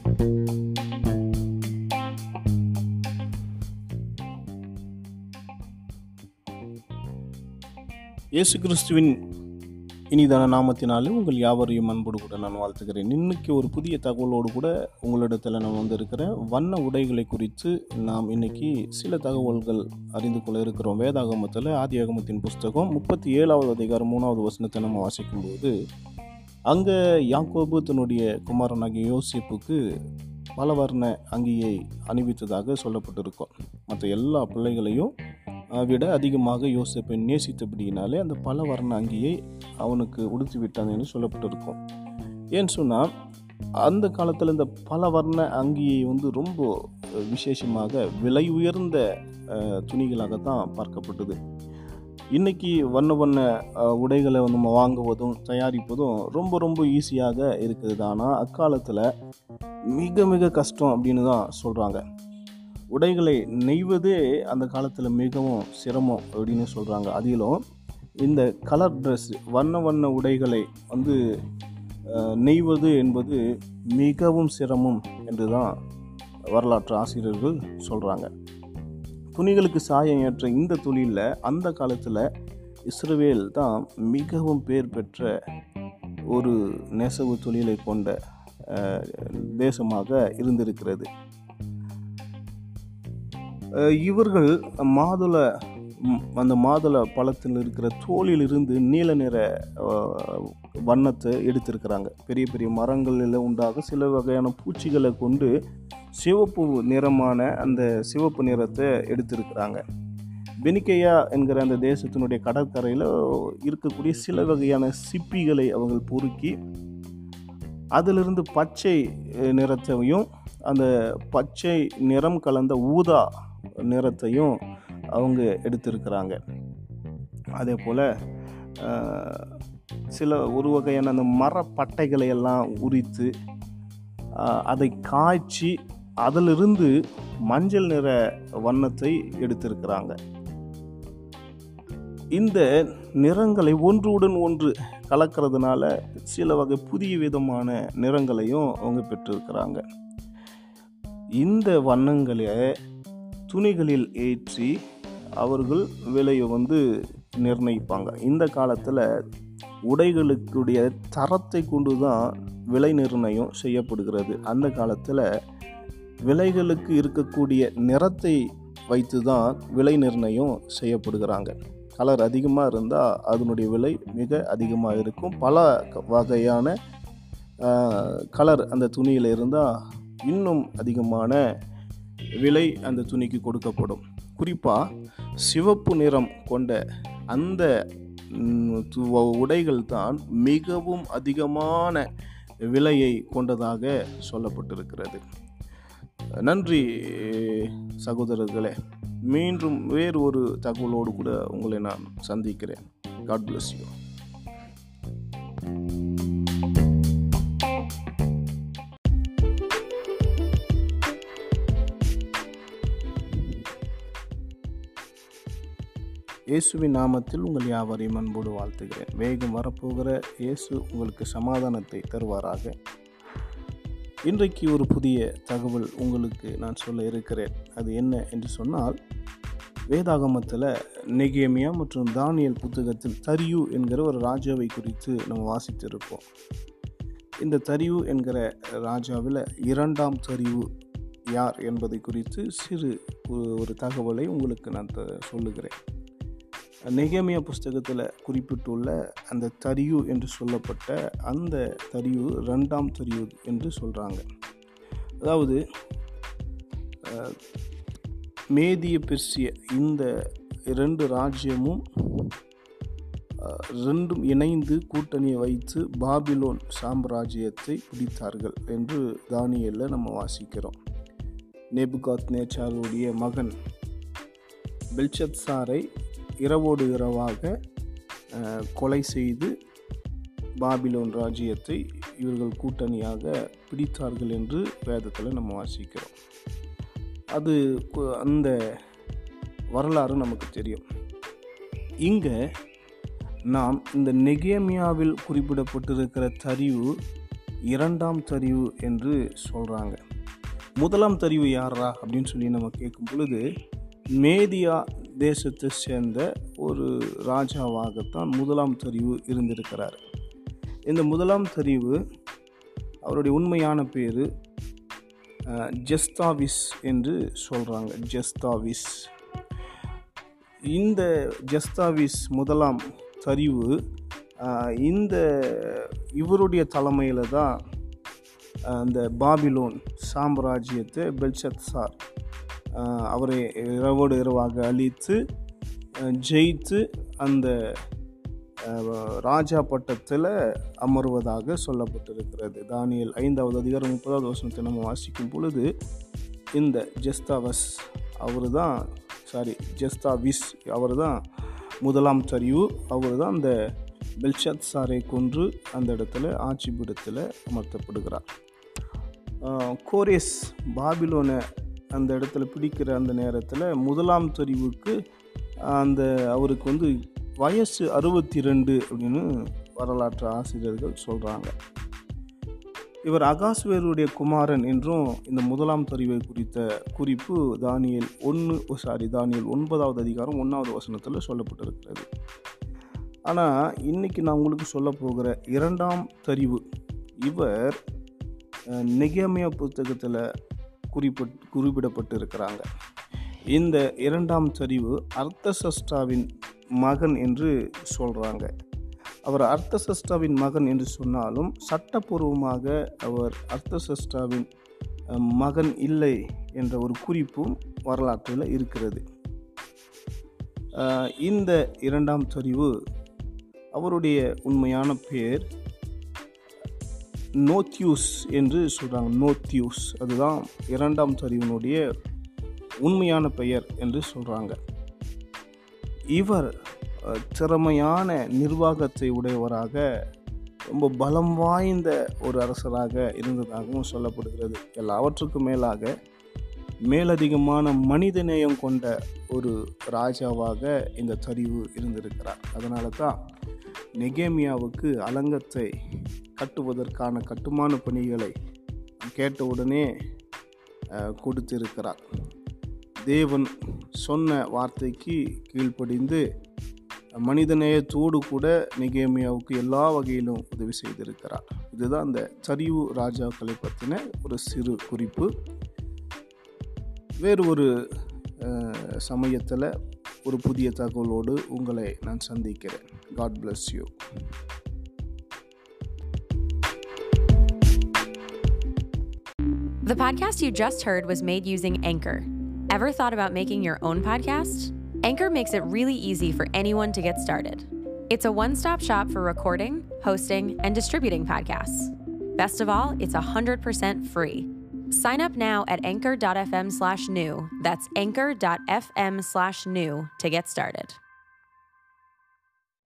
இயேசு கிறிஸ்துவின் இனிதான நாமத்தினாலே உங்கள் யாவரையும் அன்போடு கூட நான் வாழ்த்துக்கிறேன் இன்னைக்கு ஒரு புதிய தகவலோடு கூட உங்களிடத்தில் நான் வந்திருக்கிறேன் வண்ண உடைகளை குறித்து நாம் இன்னைக்கு சில தகவல்கள் அறிந்து கொள்ள இருக்கிறோம் வேதாகமத்தில் ஆதியாகமத்தின் புஸ்தகம் முப்பத்தி ஏழாவது அதிகாரம் மூணாவது வசனத்தை நம்ம வாசிக்கும்போது அங்கே யாக்கோபு தன்னுடைய குமாரனாகிய யோசிப்புக்கு பலவர்ண அங்கியை அணிவித்ததாக சொல்லப்பட்டிருக்கும் மற்ற எல்லா பிள்ளைகளையும் அஹ், விட அதிகமாக யோசிப்பை நேசித்தபடியினாலே அந்த பல வர்ண அங்கியை அவனுக்கு உடுத்தி விட்டான் என்று சொல்லப்பட்டிருக்கும் ஏன்னு சொன்னால் அந்த காலத்தில் இந்த பல வர்ண அங்கியை வந்து ரொம்ப அஹ், விசேஷமாக விலை உயர்ந்த அஹ், துணிகளாக தான் பார்க்கப்பட்டது இன்னைக்கு வண்ண வண்ண அஹ், உடைகளை வந்து நம்ம வாங்குவதும் தயாரிப்பதும் ரொம்ப ரொம்ப ஈஸியாக இருக்குது ஆனால் அக்காலத்தில் மிக மிக கஷ்டம் அப்படின்னு தான் சொல்கிறாங்க உடைகளை நெய்வதே அந்த காலத்தில் மிகவும் சிரமம் அப்படின்னு சொல்கிறாங்க அதிலும் இந்த கலர் ட்ரெஸ் வண்ண வண்ண உடைகளை வந்து அஹ், நெய்வது என்பது மிகவும் சிரமம் என்று தான் வரலாற்று ஆசிரியர்கள் சொல்கிறாங்க துணிகளுக்கு சாயம் ஏற்ற இந்த தொழிலில் அந்த காலத்தில் இஸ்ரவேல் தான் மிகவும் பேர் பெற்ற ஒரு நெசவு தொழிலை கொண்ட அஹ், தேசமாக இருந்திருக்கிறது அஹ், இவர்கள் மாதுளை ம், அந்த மாதுளை பழத்தில் இருக்கிற தோலிலிருந்து நீல நிற அஹ், வண்ணத்தை எடுத்திருக்கிறாங்க பெரிய பெரிய மரங்களில் உண்டாக சில வகையான பூச்சிகளை கொண்டு சிவப்பு நிறமான அந்த சிவப்பு நிறத்தை எடுத்திருக்கிறாங்க பெனிக்கையா என்கிற அந்த தேசத்தினுடைய கடற்கரையில் இருக்கக்கூடிய சில வகையான சிப்பிகளை அவர்கள் பொறுக்கி அதிலிருந்து பச்சை அஹ், நிறத்தையும் அந்த பச்சை நிறம் கலந்த ஊதா நிறத்தையும் அவங்க எடுத்திருக்கிறாங்க அதே போல் சில ஒரு வகையான அந்த மரப்பட்டைகளை எல்லாம் உரித்து அஹ், அதை காய்ச்சி அதிலிருந்து மஞ்சள் நிற வண்ணத்தை எடுத்திருக்கிறாங்க இந்த நிறங்களை ஒன்றுடன் ஒன்று கலக்கிறதுனால சில வகை புதிய விதமான நிறங்களையும் அவங்க பெற்றிருக்கிறாங்க இந்த வண்ணங்களை துணிகளில் ஏற்றி அவர்கள் விலையை வந்து நிர்ணயிப்பாங்க இந்த காலத்தில் உடைகளுக்குடைய தரத்தை கொண்டு தான் விலை நிர்ணயம் செய்யப்படுகிறது அந்த காலத்தில் விலைகளுக்கு இருக்கக்கூடிய நிறத்தை வைத்து தான் விலை நிர்ணயம் செய்யப்படுகிறாங்க கலர் அதிகமாக இருந்தால் அதனுடைய விலை மிக அதிகமாக இருக்கும் பல க- வகையான கலர் அந்த துணியில் இருந்தால் இன்னும் அதிகமான விலை அந்த துணிக்கு கொடுக்கப்படும் குறிப்பாக சிவப்பு நிறம் கொண்ட அந்த ம், து- உடைகள் தான் மிகவும் அதிகமான விலையை கொண்டதாக சொல்லப்பட்டிருக்கிறது நன்றி சகோதரர்களே மீண்டும் வேறு ஒரு தகவலோடு கூட உங்களை நான் சந்திக்கிறேன் காட் bless யூ இயேசுவின் நாமத்தில் உங்கள் யாவரையும் அன்போடு வாழ்த்துகிறேன் வேகம் வரப்போகிற இயேசு உங்களுக்கு சமாதானத்தை தருவாராக இன்றைக்கு ஒரு புதிய தகவல் உங்களுக்கு நான் சொல்ல இருக்கிறேன் அது என்ன என்று சொன்னால் வேதாகமத்தில் நெகேமியா மற்றும் தானியல் புத்தகத்தில் தரியு என்கிற ஒரு ராஜாவை குறித்து நம்ம வாசித்திருப்போம் இந்த தரியு என்கிற ராஜாவில் இரண்டாம் தரிவு யார் என்பதை குறித்து சிறு ஒ- ஒரு தகவலை உங்களுக்கு நான் த- சொல்லுகிறேன் நெகேமியா புஸ்தகத்தில் குறிப்பிட்டுள்ள அந்த தரியு என்று சொல்லப்பட்ட அந்த தரியு ரெண்டாம் தரியு என்று சொல்கிறாங்க அதாவது அஹ், மேதிய பெர்சிய இந்த இரண்டு ராஜ்யமும் அஹ், ரெண்டும் இணைந்து கூட்டணியை வைத்து பாபிலோன் சாம்ராஜ்யத்தை பிடித்தார்கள் என்று தானியல்ல நம்ம வாசிக்கிறோம் நேபுகாத் நேச்சாருடைய மகன் பெல்ஷத்சாரை இரவோடு இரவாக அஹ், கொலை செய்து பாபிலோன் ராஜ்யத்தை இவர்கள் கூட்டணியாக பிடித்தார்கள் என்று வேதத்தில் நம்ம வாசிக்கிறோம் அது கு- அந்த வரலாறு நமக்கு தெரியும் இங்கே நாம் இந்த நெகேமியாவில் குறிப்பிடப்பட்டிருக்கிற தரிவு இரண்டாம் தரிவு என்று சொல்கிறாங்க முதலாம் தரிவு யாரா அப்படின்னு சொல்லி நம்ம கேட்கும் பொழுது மேதியா தேசத்தை சேர்ந்த ஒரு ராஜாவாகத்தான் முதலாம் தரிவு இருந்திருக்கிறார் இந்த முதலாம் தரிவு அவருடைய உண்மையான பேர் ஜெஸ்தாவிஸ் என்று சொல்கிறாங்க ஜெஸ்தாவிஸ் இந்த ஜெஸ்தாவிஸ் முதலாம் சரிவு இந்த இவருடைய தலைமையில் தான் அந்த பாபிலோன் சாம்ராஜ்யத்தை பெல்சத் சார் அவரை இரவோடு இரவாக அழித்து ஜெயித்து அந்த ராஜா பட்டத்தில் அமர்வதாக சொல்லப்பட்டிருக்கிறது தானியல் ஐந்தாவது அதிகாரம் முப்பதாவது வருஷத்தை நம்ம வாசிக்கும் பொழுது இந்த ஜெஸ்தாவஸ் அவர் தான் சாரி ஜெஸ்தாவிஸ் அவர் தான் முதலாம் சரிவு அவர் தான் அந்த பெல்ஷத் சாரை கொன்று அந்த இடத்துல ஆட்சி பீடத்தில் அமர்த்தப்படுகிறார் கோரேஸ் பாபிலோனை அந்த இடத்துல பிடிக்கிற அந்த நேரத்தில் முதலாம் தெரிவுக்கு அந்த அவருக்கு வந்து வயசு அறுபத்தி ரெண்டு அப்படின்னு வரலாற்று ஆசிரியர்கள் சொல்கிறாங்க இவர் அகாஸ்வேருடைய குமாரன் என்றும் இந்த முதலாம் தறிவை குறித்த குறிப்பு தானியல் ஒன்று சாரி தானியல் ஒன்பதாவது அதிகாரம் ஒன்றாவது வசனத்தில் சொல்லப்பட்டிருக்கிறது ஆனால் இன்றைக்கி நான் உங்களுக்கு சொல்ல போகிற இரண்டாம் தறிவு இவர் நெகமியா புத்தகத்தில் குறிப்பிட் குறிப்பிடப்பட்டு இருக்கிறாங்க இந்த இரண்டாம் சரிவு அர்த்தசஷ்டாவின் மகன் என்று சொல்கிறாங்க அவர் அர்த்தசஷ்டாவின் மகன் என்று சொன்னாலும் சட்டப்பூர்வமாக அவர் அர்த்தசஷ்டாவின் மகன் இல்லை என்ற ஒரு குறிப்பும் வரலாற்றில் இருக்கிறது இந்த இரண்டாம் சரிவு அவருடைய உண்மையான பேர் நோத்யூஸ் என்று சொல்கிறாங்க நோத்யூஸ் அதுதான் இரண்டாம் சரிவினுடைய உண்மையான பெயர் என்று சொல்கிறாங்க இவர் திறமையான நிர்வாகத்தை உடையவராக ரொம்ப பலம் வாய்ந்த ஒரு அரசராக இருந்ததாகவும் சொல்லப்படுகிறது எல்லாவற்றுக்கும் மேலாக மேலதிகமான மனிதநேயம் கொண்ட ஒரு ராஜாவாக இந்த தரிவு இருந்திருக்கிறார் அதனால தான் நெகேமியாவுக்கு அலங்கத்தை கட்டுவதற்கான கட்டுமான பணிகளை கேட்டவுடனே கொடுத்திருக்கிறார் தேவன் சொன்ன வார்த்தைக்கு கீழ்ப்படிந்து மனிதநேயத்தோடு கூட நிகேமியாவுக்கு எல்லா வகையிலும் உதவி செய்திருக்கிறார் இதுதான் அந்த சரிவு ராஜாக்களை பற்றின ஒரு சிறு குறிப்பு வேறு ஒரு சமயத்தில் ஒரு புதிய தகவலோடு உங்களை நான் சந்திக்கிறேன் God bless you The podcast you just heard was made using Anchor. Ever thought about making your own podcast? Anchor makes it really easy for anyone to get started. It's a one stop shop for recording, hosting, and distributing podcasts. Best of all, it's 100% free. Sign up now at anchor.fm slash new. That's anchor.fm slash new to get started.